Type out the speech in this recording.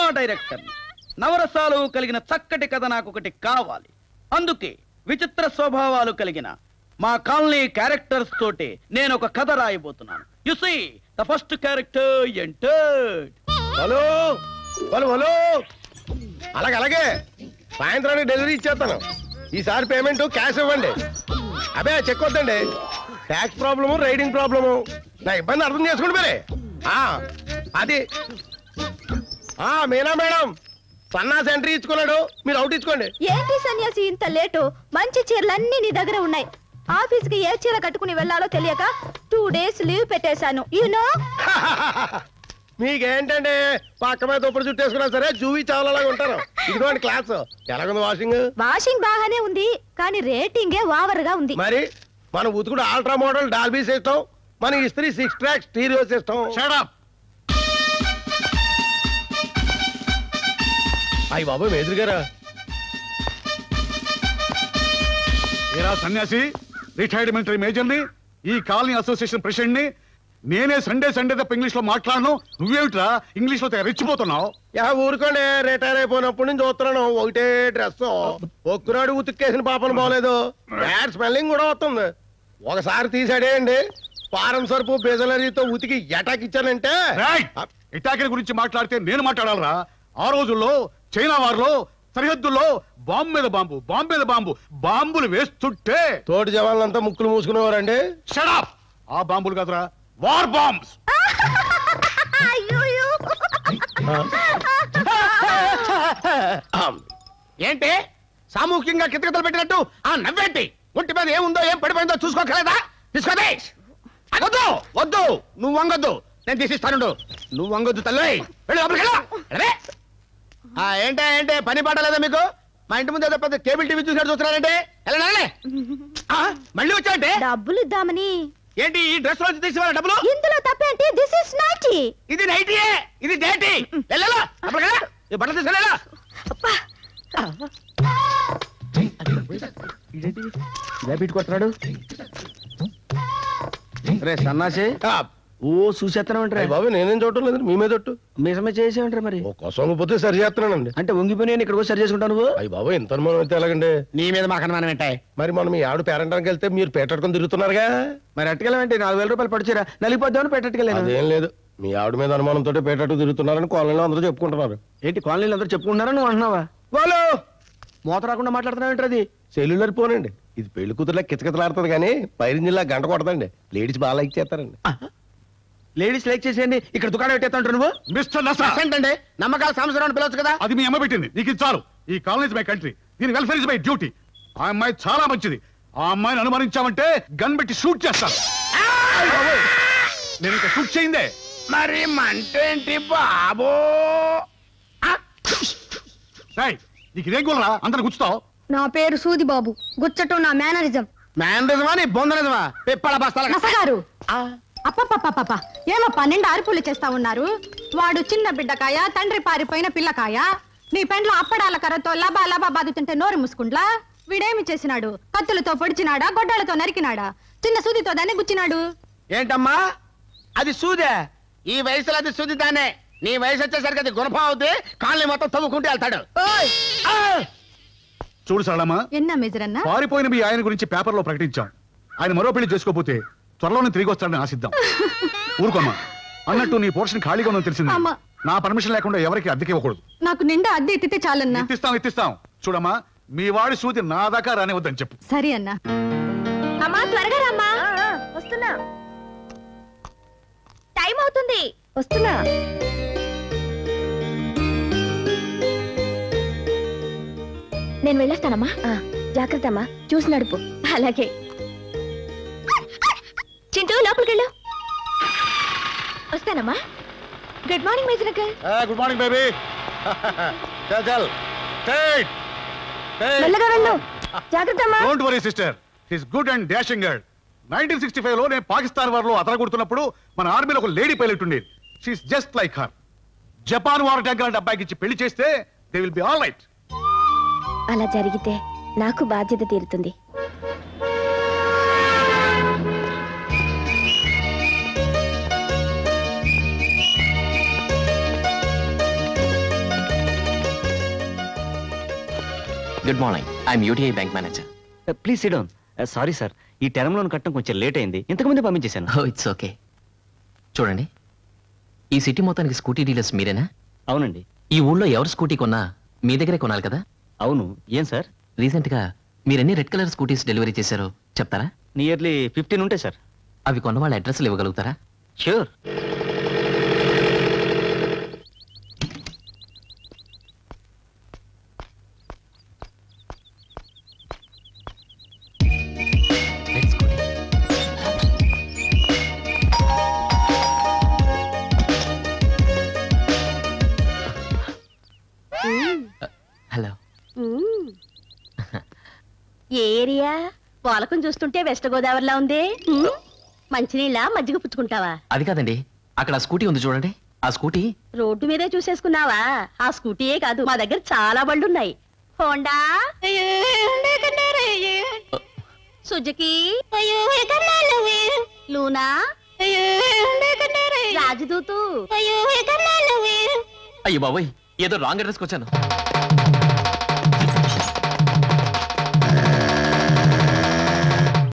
Director నవరసాలు కలిగిన చక్కటి కథ నాకు ఒకటి కావాలి అందుకే విచిత్ర స్వభావాలు కలిగిన మా కాలనీ క్యారెక్టర్స్ తోటి నేను ఒక కథ రాయబోతున్నాను you see the first character entered hello hello hello అలాగే అలాగే సాయంత్రానికి డెలివరీ ఇచ్చేస్తాను ఈసారి పేమెంట్ క్యాష్ ఇవ్వండి అబే చెక్ వద్దండి ట్యాక్స్ ప్రాబ్లము రైడింగ్ ప్రాబ్లము నా ఇబ్బంది అర్థం చేసుకోండి మరి ఆ, అది ఆ మీనా మేడం సన్నాసి ఎంట్రీ ఇచ్చుకున్నాడు మీరు అవుట్ ఇచ్చుకోండి ఏంటి సన్యాసి ఇంత లేటు మంచి చీరలన్నీ నీ దగ్గర ఉన్నాయి ఆఫీస్ కి ఏ చీర కట్టుకుని వెళ్ళాలో తెలియక టూ డేస్ లీవ్ పెట్టేశాను యూనో మీకేంటండి పక్క మీద దుప్పటి చుట్టేసుకున్నా సరే జూవి చావలాగా ఉంటారు ఇదిగోండి క్లాస్ ఎలాగుంది వాషింగ్ వాషింగ్ బాగానే ఉంది కానీ రేటింగే ఓవర్ గా ఉంది మరి మన ఉతుకుడు ఆల్ట్రా మోడల్ డాల్బీ సిస్టమ్ మన ఇస్త్రీ six track stereo system shut up అయ్యి బాబు మేదురు గారా ఏరా సన్యాసి రిటైర్డ్ మిలిటరీ మేజర్ని ఈ కాలనీ అసోసియేషన్ ప్రెసిడెంట్ ని నేనే సండే సండే తప్ప ఇంగ్లీష్ లో మాట్లాడను నువ్వేమిట్రా ఇంగ్లీష్ లో తెగ రెచ్చిపోతున్నావు యా ఊరుకోండి రిటైర్ అయిపోయినప్పటి నుంచి చూస్తున్నాను ఒకటే డ్రెస్ ఒక్కనాడు ఉతుక్కేసిన పాపను పోలేదు బ్యాడ్ స్మెల్లింగ్ కూడా వస్తుంది ఒకసారి తీసాడేయండి పారం సరుపు బెజలరీతో ఉతికి ఎటాకిచ్చానంటే రేయ్! ఇటాకిల గురించి మాట్లాడితే నేను మాట్లాడాలరా ఆ రోజుల్లో చైనా వారిలో సరిహద్దుల్లో బాంబు మీద బాంబు బాంబు మీద బాంబు బాంబులు వేస్తుంటే తోటి జవాన్లంతా ముక్కులు మూసుకునేవారండి షడప్ ఆ బాంబులు కాదురా వార్ బాంబ్స్ అయ్యోయ్యో. ఏంటి సామూహికంగా కితకితలు పెట్టినట్టు ఆ నవ్వేంటి ఒంటి మీద ఏముందో ఏం పడిపోయిందో చూసుకోగలదా తీసుకోదే వద్దు వద్దు నువ్వు వంగొద్దు నేను తీసిస్తాను నువ్వు వంగొద్దు తల్లి వెళ్ళు లోపలికి వెళ్ళు. వెళ్ళవే. ఆ ఏంటే ఏంటే పని పాట లేదా మీకు మా ఇంటి ముందు ఏదో పెద్ద కేబుల్ టీవీ చూసినట్టు చూస్తున్నారంటే వెళ్ళండి, వెళ్ళండి. ఆ, మళ్ళీ వచ్చావంటే డబ్బులు ఇద్దామని ఏంటి ఈ డ్రెస్ రోజు తీసి వాళ్ళ డబ్బులు ఇందులో తప్పేంటి దిస్ ఇస్ నైటీ ఇది నైటీయే ఇది డేటీ వెళ్ళలా ఈ బట్టలు తీసుకెళ్ళా కొట్టాడు రే సన్నాసి ఓ చూసేస్తాను అంటారా బాబు నేనేం చూడటం లేదు మీ మీద ఒట్టు. మీసమే చేసేమంటారా మరి ఓ కోసం పోతే సరి చేస్తున్నానండి అంటే వంగిపోయి నేను ఇక్కడ సరి చేసుకుంటాను నువ్వు అయ్యి బాబు ఎంత అనుమానం అయితే ఎలాగండి నీ మీద మాకు అనుమానం ఏంటాయి మరి మనం మీ ఆవిడ పేరంటానికి వెళ్తే మీరు పేటట్టుకొని తిరుగుతున్నారుగా మరి అట్టుకెళ్ళమంటే నాలుగు వేల రూపాయలు పడిచారా నలిగిపోద్దామని పెట్టట్టుకెళ్ళాను అదేం లేదు మీ ఆవిడ మీద అనుమానంతో పేటట్టు తిరుగుతున్నారని కాలనీలో అందరూ చెప్పుకుంటున్నారు ఏంటి కాలనీలు అందరూ చెప్పుకుంటున్నారా నువ్వు అంటున్నావా వాళ్ళు మూత రాకుండా మాట్లాడుతున్నావు ఏంటి అది సెల్యులర్ పోనండి ఇది పెళ్లి కూతురులా కిచకిచలాడుతుంది కానీ పైరింజిల్లా గంట కొడదండి లేడీస్ బాగా లైక్ చేస్తారండి లేడీస్ లైక్ చేసేయండి ఇక్కడ దుకాణం పెట్టేస్తాంటారు నువ్వు మిస్టర్ నసా ఏంటండి నమ్మకాల సంవత్సరం పిలవచ్చు కదా అది మీ అమ్మ పెట్టింది నీకు ఇది చాలు ఈ కాలనీ మై కంట్రీ దీని వెల్ఫేర్ ఇస్ మై డ్యూటీ ఆ అమ్మాయి చాలా మంచిది ఆ అమ్మాయిని అనుమానించామంటే గన్ పెట్టి షూట్ చేస్తాను నేను ఇంకా షూట్ చేయిందే మరి మంటేంటి బాబో రేయ్, నీకు ఇదేం కూలరా అందరు గుచ్చుతావు నా పేరు సూది బాబు గుచ్చటం నా మేనరిజం మ్యానరిజమా నీ బొందనిజమా పిప్పల బస్తాల నసగారు అప్పప్పప్పప్ప ఏమో పన్నెండు అరుపులు చేస్తా ఉన్నారు వాడు చిన్న బిడ్డకాయ తండ్రి పారిపోయిన పిల్లకాయ నీ పెండ్లో అప్పడాల కర్రతో లబా లబా బాదుతుంటే నోరు మూసుకుంట్లా వీడేమి చేసినాడు కత్తులతో పొడిచినాడా గొడ్డలతో నరికినాడా చిన్న సూదితో దాన్ని గుచ్చినాడు ఏంటమ్మా అది సూదే ఈ వయసులో అది సూది దానే నీ వయసు వచ్చేసరికి అది గుణపం అవుద్ది కాళ్ళని మొత్తం తవ్వుకుంటూ వెళ్తాడు ఆ! చూడు సరళమ్మ ఎన్న మెజరన్నా పారిపోయిన మీ ఆయన గురించి పేపర్లో ప్రకటించాం ఆయన మరో పెళ్లి చేసుకోకపోతే త్వరలోనే తిరిగి వస్తాడని ఆశిద్దాం ఊరుకోమ్మా అన్నట్టు నీ పోర్షన్ ఖాళీగా ఉందని తెలిసింది అమ్మా. నా పర్మిషన్ లేకుండా ఎవరికి అద్దెకి ఇవ్వకూడదు నాకు నిండా అద్దె ఎత్తితే చాలన్నా ఇప్పిస్తాం ఇప్పిస్తాం చూడమ్మా మీ వాడి సూది నా దాకా రానివద్దని చెప్పు సరే అన్నా అమ్మా త్వరగా రమ్మా వస్తున్నా టైం అవుతుంది వస్తున్నా నేను వెళ్ళొస్తానమ్మా జాగ్రత్త అమ్మా చూసి నడుపు అలాగే చింటూ లోపలికి వెళ్ళు వస్తానమ్మా good morning major uncle good morning baby చల్ చల్ స్ట్రైట్ మెల్లగా వెళ్ళు జాగ్రత్త అమ్మా don't worry sister his good and dashing girl nineteen sixty five లో నేను పాకిస్తాన్ వారిలో అతరగొడుతున్నప్పుడు మన ఆర్మీలో ఒక లేడీ పైలట్ ఉండేది she's just like her Japan war tank లాంటి అబ్బాయికి ఇచ్చి పెళ్లి చేస్తే they will be all right అలా జరిగితే నాకు బాధ్యత తీరుతుంది good morning I'm UTI bank manager please sit down sorry sir ఈ టర్మ్ లోన్ కట్టడం కొంచెం లేట్ అయింది ఇంతకుముందే పంపించేశాను ఓ ఇట్స్ ఓకే చూడండి ఈ సిటీ మొత్తానికి స్కూటీ డీలర్స్ మీరేనా అవునండి ఈ ఊళ్ళో ఎవరు స్కూటీ కొన్నా మీ దగ్గరే కొనాలి కదా అవును ఏం సార్ రీసెంట్ గా మీరు ఎన్ని రెడ్ కలర్ స్కూటీస్ డెలివరీ చేశారో చెప్తారా నియర్లీ ఫిఫ్టీన్ ఉంటాయి సార్ అవి కొన్న వాళ్ళ అడ్రస్లు ఇవ్వగలుగుతారా షూర్ రెడ్ స్కూటీ హలో ఏ ఏరియా పోలకం చూస్తుంటే వెస్ట్ గోదావరిలా ఉంది ఉమ్, మంచినీళ్ళ మజ్జిగ పుచ్చుకుంటావా అది కాదండి అక్కడ ఆ స్కూటీ ఉంది చూడండి ఆ స్కూటీ రోడ్డు మీదే చూసేసుకున్నావా ఆ స్కూటీయే కాదు మా దగ్గర చాలా బళ్ళున్నాయి హోండా సుజుకి లూనా రాజదూతు అయ్యో బాబోయ్ ఏదో రాంగ్ అడ్రస్కి వచ్చాను